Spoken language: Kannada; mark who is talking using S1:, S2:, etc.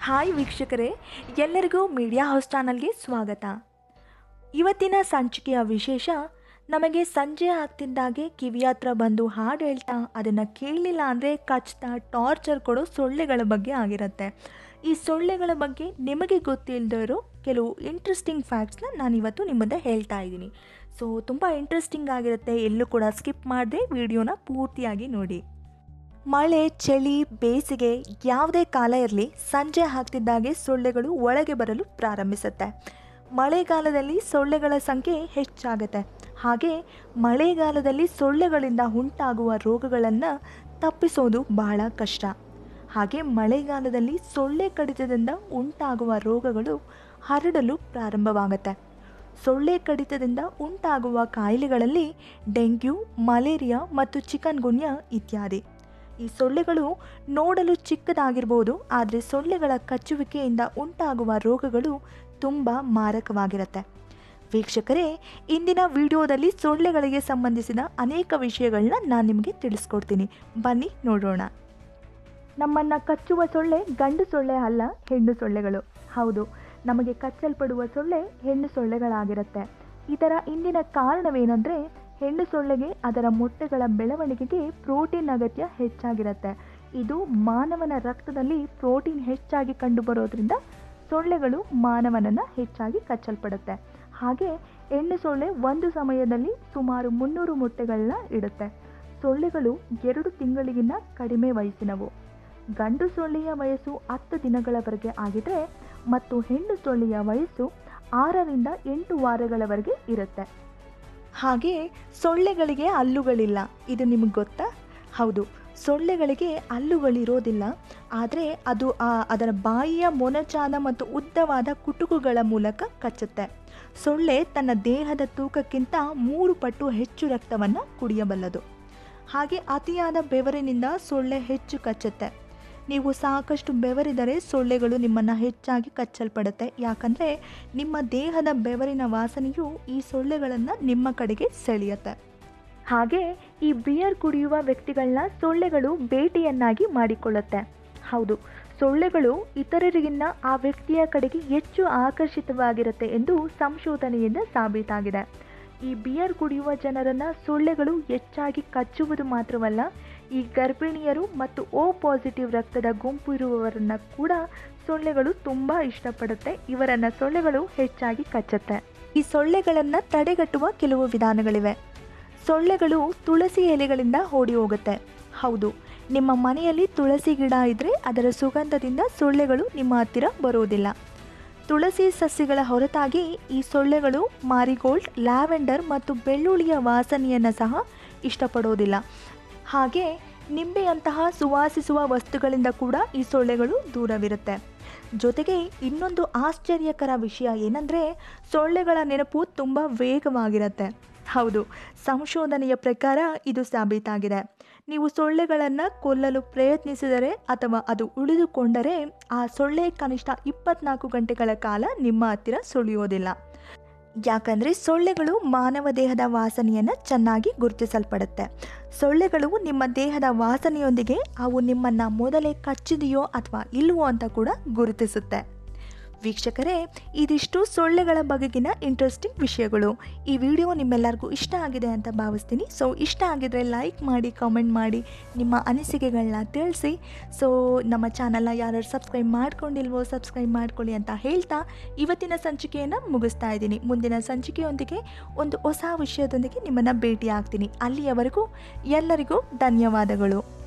S1: ಹಾಯ್ ವೀಕ್ಷಕರೇ ಎಲ್ಲರಿಗೂ ಮೀಡಿಯಾ ಹೌಸ್ ಚಾನಲ್ಗೆ ಸ್ವಾಗತ ಇವತ್ತಿನ ಸಂಚಿಕೆಯ ವಿಶೇಷ ನಮಗೆ ಸಂಜೆ ಆಗ್ತಿದ್ದಾಗೆ ಕಿವಿ ಹತ್ರ ಬಂದು ಹಾಡು ಹೇಳ್ತಾ ಅದನ್ನು ಕೇಳಲಿಲ್ಲ ಅಂದರೆ ಕಚ್ತಾ ಟಾರ್ಚರ್ ಕೊಡೋ ಸೊಳ್ಳೆಗಳ ಬಗ್ಗೆ ಆಗಿರುತ್ತೆ ಈ ಸೊಳ್ಳೆಗಳ ಬಗ್ಗೆ ನಿಮಗೆ ಗೊತ್ತಿಲ್ಲದೆ ಇರೋ ಕೆಲವು ಇಂಟ್ರೆಸ್ಟಿಂಗ್ ಫ್ಯಾಕ್ಟ್ಸ್ನ ನಾನಿವತ್ತು ನಿಮ್ಮ ಮುಂದೆ ಹೇಳ್ತಾ ಇದ್ದೀನಿ ಸೊ ತುಂಬ ಇಂಟ್ರೆಸ್ಟಿಂಗ್ ಆಗಿರುತ್ತೆ ಎಲ್ಲೂ ಕೂಡ ಸ್ಕಿಪ್ ಮಾಡದೆ ವಿಡಿಯೋನ ಪೂರ್ತಿಯಾಗಿ ನೋಡಿ ಮಳೆ ಚಳಿ ಬೇಸಿಗೆ ಯಾವುದೇ ಕಾಲ ಇರಲಿ ಸಂಜೆ ಆಗ್ತಿದ್ದಾಗೆ ಸೊಳ್ಳೆಗಳು ಒಳಗೆ ಬರಲು ಪ್ರಾರಂಭಿಸುತ್ತೆ ಮಳೆಗಾಲದಲ್ಲಿ ಸೊಳ್ಳೆಗಳ ಸಂಖ್ಯೆ ಹೆಚ್ಚಾಗುತ್ತೆ ಹಾಗೆ ಮಳೆಗಾಲದಲ್ಲಿ ಸೊಳ್ಳೆಗಳಿಂದ ಉಂಟಾಗುವ ರೋಗಗಳನ್ನು ತಪ್ಪಿಸೋದು ಬಹಳ ಕಷ್ಟ ಹಾಗೆ ಮಳೆಗಾಲದಲ್ಲಿ ಸೊಳ್ಳೆ ಕಡಿತದಿಂದ ಉಂಟಾಗುವ ರೋಗಗಳು ಹರಡಲು ಪ್ರಾರಂಭವಾಗುತ್ತೆ ಸೊಳ್ಳೆ ಕಡಿತದಿಂದ ಉಂಟಾಗುವ ಕಾಯಿಲೆಗಳಲ್ಲಿ ಡೆಂಗ್ಯೂ ಮಲೇರಿಯಾ ಮತ್ತು ಚಿಕನ್ ಗುನ್ಯಾ ಇತ್ಯಾದಿ ಈ ಸೊಳ್ಳೆಗಳು ನೋಡಲು ಚಿಕ್ಕದಾಗಿರ್ಬೋದು ಆದರೆ ಸೊಳ್ಳೆಗಳ ಕಚ್ಚುವಿಕೆಯಿಂದ ಉಂಟಾಗುವ ರೋಗಗಳು ತುಂಬ ಮಾರಕವಾಗಿರುತ್ತೆ ವೀಕ್ಷಕರೇ ಇಂದಿನ ವಿಡಿಯೋದಲ್ಲಿ ಸೊಳ್ಳೆಗಳಿಗೆ ಸಂಬಂಧಿಸಿದ ಅನೇಕ ವಿಷಯಗಳನ್ನ ನಾನು ನಿಮಗೆ ತಿಳಿಸ್ಕೊಡ್ತೀನಿ ಬನ್ನಿ ನೋಡೋಣ ನಮ್ಮನ್ನು ಕಚ್ಚುವ ಸೊಳ್ಳೆ ಗಂಡು ಸೊಳ್ಳೆ ಅಲ್ಲ ಹೆಣ್ಣು ಸೊಳ್ಳೆಗಳು ಹೌದು ನಮಗೆ ಕಚ್ಚಲ್ಪಡುವ ಸೊಳ್ಳೆ ಹೆಣ್ಣು ಸೊಳ್ಳೆಗಳಾಗಿರುತ್ತೆ ಇದರ ಇಂದಿನ ಕಾರಣವೇನೆಂದರೆ ಹೆಣ್ಣು ಸೊಳ್ಳೆಗೆ ಅದರ ಮೊಟ್ಟೆಗಳ ಬೆಳವಣಿಗೆಗೆ ಪ್ರೋಟೀನ್ ಅಗತ್ಯ ಹೆಚ್ಚಾಗಿರುತ್ತೆ ಇದು ಮಾನವನ ರಕ್ತದಲ್ಲಿ ಪ್ರೋಟೀನ್ ಹೆಚ್ಚಾಗಿ ಕಂಡುಬರೋದ್ರಿಂದ ಸೊಳ್ಳೆಗಳು ಮಾನವನನ್ನು ಹೆಚ್ಚಾಗಿ ಕಚ್ಚಲ್ಪಡುತ್ತೆ ಹಾಗೆ ಹೆಣ್ಣು ಸೊಳ್ಳೆ ಒಂದು ಸಮಯದಲ್ಲಿ ಸುಮಾರು ಮುನ್ನೂರು ಮೊಟ್ಟೆಗಳನ್ನ ಇಡುತ್ತೆ ಸೊಳ್ಳೆಗಳು ಎರಡು ತಿಂಗಳಿಗಿನ್ನ ಕಡಿಮೆ ವಯಸ್ಸಿನವು ಗಂಡು ಸೊಳ್ಳೆಯ ವಯಸ್ಸು ಹತ್ತು ದಿನಗಳವರೆಗೆ ಆಗಿದ್ರೆ ಮತ್ತು ಹೆಣ್ಣು ಸೊಳ್ಳೆಯ ವಯಸ್ಸು ಆರರಿಂದ ಎಂಟು ವಾರಗಳವರೆಗೆ ಇರುತ್ತೆ ಹಾಗೆ ಸೊಳ್ಳೆಗಳಿಗೆ ಹಲ್ಲುಗಳಿಲ್ಲ ಇದು ನಿಮಗೆ ಗೊತ್ತಾ ಹೌದು ಸೊಳ್ಳೆಗಳಿಗೆ ಹಲ್ಲುಗಳಿರೋದಿಲ್ಲ ಆದರೆ ಅದು ಆ ಅದರ ಬಾಯಿಯ ಮೊನಚಾದ ಮತ್ತು ಉದ್ದವಾದ ಕುಟುಕುಗಳ ಮೂಲಕ ಕಚ್ಚುತ್ತೆ ಸೊಳ್ಳೆ ತನ್ನ ದೇಹದ ತೂಕಕ್ಕಿಂತ ಮೂರು ಪಟ್ಟು ಹೆಚ್ಚು ರಕ್ತವನ್ನು ಕುಡಿಯಬಲ್ಲದು ಹಾಗೆ ಅತಿಯಾದ ಬೆವರಿನಿಂದ ಸೊಳ್ಳೆ ಹೆಚ್ಚು ಕಚ್ಚುತ್ತೆ ನೀವು ಸಾಕಷ್ಟು ಬೆವರಿದರೆ ಸೊಳ್ಳೆಗಳು ನಿಮ್ಮನ್ನು ಹೆಚ್ಚಾಗಿ ಕಚ್ಚಲ್ಪಡುತ್ತೆ ಯಾಕಂದರೆ ನಿಮ್ಮ ದೇಹದ ಬೆವರಿನ ವಾಸನೆಯು ಈ ಸೊಳ್ಳೆಗಳನ್ನು ನಿಮ್ಮ ಕಡೆಗೆ ಸೆಳೆಯುತ್ತೆ ಹಾಗೆ ಈ ಬಿಯರ್ ಕುಡಿಯುವ ವ್ಯಕ್ತಿಗಳನ್ನ ಸೊಳ್ಳೆಗಳು ಬೇಟೆಯನ್ನಾಗಿ ಮಾಡಿಕೊಳ್ಳುತ್ತೆ ಹೌದು ಸೊಳ್ಳೆಗಳು ಇತರರಿಗಿನ್ನ ಆ ವ್ಯಕ್ತಿಯ ಕಡೆಗೆ ಹೆಚ್ಚು ಆಕರ್ಷಿತವಾಗಿರುತ್ತೆ ಎಂದು ಸಂಶೋಧನೆಯಿಂದ ಸಾಬೀತಾಗಿದೆ ಈ ಬಿಯರ್ ಕುಡಿಯುವ ಜನರನ್ನು ಸೊಳ್ಳೆಗಳು ಹೆಚ್ಚಾಗಿ ಕಚ್ಚುವುದು ಮಾತ್ರವಲ್ಲ ಈ ಗರ್ಭಿಣಿಯರು ಮತ್ತು ಓ ಪಾಸಿಟಿವ್ ರಕ್ತದ ಗುಂಪು ಇರುವವರನ್ನ ಕೂಡ ಸೊಳ್ಳೆಗಳು ತುಂಬ ಇಷ್ಟಪಡುತ್ತೆ ಇವರನ್ನು ಸೊಳ್ಳೆಗಳು ಹೆಚ್ಚಾಗಿ ಕಚ್ಚುತ್ತೆ ಈ ಸೊಳ್ಳೆಗಳನ್ನು ತಡೆಗಟ್ಟುವ ಕೆಲವು ವಿಧಾನಗಳಿವೆ ಸೊಳ್ಳೆಗಳು ತುಳಸಿ ಎಲೆಗಳಿಂದ ಓಡಿ ಹೋಗುತ್ತೆ ಹೌದು ನಿಮ್ಮ ಮನೆಯಲ್ಲಿ ತುಳಸಿ ಗಿಡ ಇದ್ದರೆ ಅದರ ಸುಗಂಧದಿಂದ ಸೊಳ್ಳೆಗಳು ನಿಮ್ಮ ಹತ್ತಿರ ಬರುವುದಿಲ್ಲ ತುಳಸಿ ಸಸ್ಯಗಳ ಹೊರತಾಗಿ ಈ ಸೊಳ್ಳೆಗಳು ಮಾರಿಗೋಲ್ಡ್ ಲ್ಯಾವೆಂಡರ್ ಮತ್ತು ಬೆಳ್ಳುಳ್ಳಿಯ ವಾಸನೆಯನ್ನು ಸಹ ಇಷ್ಟಪಡೋದಿಲ್ಲ ಹಾಗೆ ನಿಂಬೆಯಂತಹ ಸುವಾಸಿಸುವ ವಸ್ತುಗಳಿಂದ ಕೂಡ ಈ ಸೊಳ್ಳೆಗಳು ದೂರವಿರುತ್ತೆ ಜೊತೆಗೆ ಇನ್ನೊಂದು ಆಶ್ಚರ್ಯಕರ ವಿಷಯ ಏನಂದರೆ ಸೊಳ್ಳೆಗಳ ನೆನಪು ತುಂಬ ವೇಗವಾಗಿರುತ್ತೆ ಹೌದು ಸಂಶೋಧನೆಯ ಪ್ರಕಾರ ಇದು ಸಾಬೀತಾಗಿದೆ ನೀವು ಸೊಳ್ಳೆಗಳನ್ನು ಕೊಲ್ಲಲು ಪ್ರಯತ್ನಿಸಿದರೆ ಅಥವಾ ಅದು ಉಳಿದುಕೊಂಡರೆ ಆ ಸೊಳ್ಳೆ ಕನಿಷ್ಠ ಇಪ್ಪತ್ನಾಲ್ಕು ಗಂಟೆಗಳ ಕಾಲ ನಿಮ್ಮ ಹತ್ತಿರ ಸುಳಿಯೋದಿಲ್ಲ ಯಾಕಂದರೆ ಸೊಳ್ಳೆಗಳು ಮಾನವ ದೇಹದ ವಾಸನೆಯನ್ನು ಚೆನ್ನಾಗಿ ಗುರುತಿಸಲ್ಪಡುತ್ತೆ ಸೊಳ್ಳೆಗಳು ನಿಮ್ಮ ದೇಹದ ವಾಸನೆಯೊಂದಿಗೆ ಅವು ನಿಮ್ಮನ್ನು ಮೊದಲೇ ಕಚ್ಚಿದೆಯೋ ಅಥವಾ ಇಲ್ವೋ ಅಂತ ಕೂಡ ಗುರುತಿಸುತ್ತೆ ವೀಕ್ಷಕರೇ ಇದಿಷ್ಟು ಸೊಳ್ಳೆಗಳ ಬಗೆಗಿನ ಇಂಟ್ರೆಸ್ಟಿಂಗ್ ವಿಷಯಗಳು ಈ ವಿಡಿಯೋ ನಿಮ್ಮೆಲ್ಲರಿಗೂ ಇಷ್ಟ ಆಗಿದೆ ಅಂತ ಭಾವಿಸ್ತೀನಿ ಸೊ ಇಷ್ಟ ಆಗಿದ್ರೆ ಲೈಕ್ ಮಾಡಿ ಕಾಮೆಂಟ್ ಮಾಡಿ ನಿಮ್ಮ ಅನಿಸಿಕೆಗಳನ್ನ ತಿಳಿಸಿ ಸೊ ನಮ್ಮ ಚಾನಲ್ನ ಯಾರು ಸಬ್ಸ್ಕ್ರೈಬ್ ಮಾಡ್ಕೊಂಡಿಲ್ವೋ ಸಬ್ಸ್ಕ್ರೈಬ್ ಮಾಡ್ಕೊಳ್ಳಿ ಅಂತ ಹೇಳ್ತಾ ಇವತ್ತಿನ ಸಂಚಿಕೆಯನ್ನು ಮುಗಿಸ್ತಾ ಇದ್ದೀನಿ ಮುಂದಿನ ಸಂಚಿಕೆಯೊಂದಿಗೆ ಒಂದು ಹೊಸ ವಿಷಯದೊಂದಿಗೆ ನಿಮ್ಮನ್ನು ಭೇಟಿ ಆಗ್ತೀನಿ ಅಲ್ಲಿಯವರೆಗೂ ಎಲ್ಲರಿಗೂ ಧನ್ಯವಾದಗಳು